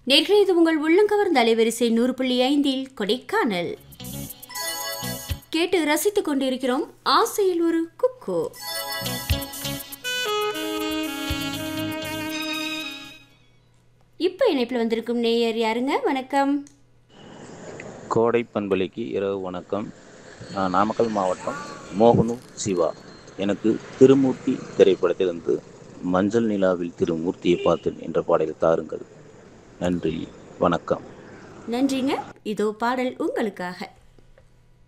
நேற்று இது உங்கள் உள்ளங்கவர்ந்த அலைவரிசை நூறு புள்ளி ஐந்தில் கொடைக்கானல் கேட்டு ரசித்துக் கொண்டிருக்கிறோம் ஆசையில் ஒரு குக்கு இப்போ இணைப்பில் வந்திருக்கும் நேயர் யாருங்க வணக்கம் கோடை பண்பலைக்கு இரவு வணக்கம் நான் நாமக்கல் மாவட்டம் மோகனு சிவா எனக்கு திருமூர்த்தி திரைப்படத்திலிருந்து மஞ்சள் நிலாவில் திருமூர்த்தியை பார்த்தேன் என்ற பாடலை தாருங்கள் நன்றி வணக்கம் நன்றிங்க இதோ பாடல் உங்களுக்காக